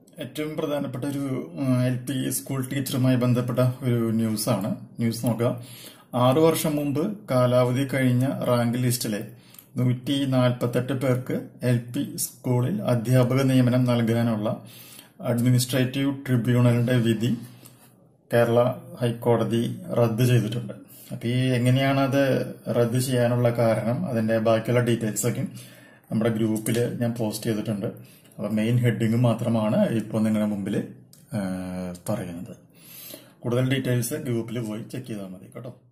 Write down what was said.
ഏറ്റവും പ്രധാനപ്പെട്ട ഒരു എൽ പി സ്കൂൾ ടീച്ചറുമായി ബന്ധപ്പെട്ട ഒരു ന്യൂസാണ് ന്യൂസ് നോക്കുക ആറു വർഷം മുമ്പ് കാലാവധി കഴിഞ്ഞ റാങ്ക് ലിസ്റ്റിലെ നൂറ്റി നാൽപ്പത്തെട്ട് പേർക്ക് എൽ പി സ്കൂളിൽ അധ്യാപക നിയമനം നൽകാനുള്ള അഡ്മിനിസ്ട്രേറ്റീവ് ട്രിബ്യൂണലിന്റെ വിധി കേരള ഹൈക്കോടതി റദ്ദ് ചെയ്തിട്ടുണ്ട് അപ്പൊ ഈ എങ്ങനെയാണ് അത് റദ്ദ് ചെയ്യാനുള്ള കാരണം അതിന്റെ ബാക്കിയുള്ള ഡീറ്റെയിൽസ് ഒക്കെ നമ്മുടെ ഗ്രൂപ്പിൽ ഞാൻ പോസ്റ്റ് ചെയ്തിട്ടുണ്ട് അപ്പൊ മെയിൻ ഹെഡിങ് മാത്രമാണ് ഇപ്പോൾ നിങ്ങളുടെ മുമ്പിൽ പറയുന്നത് കൂടുതൽ ഡീറ്റെയിൽസ് ഗ്രൂപ്പിൽ പോയി ചെക്ക് ചെയ്താൽ മതി കേട്ടോ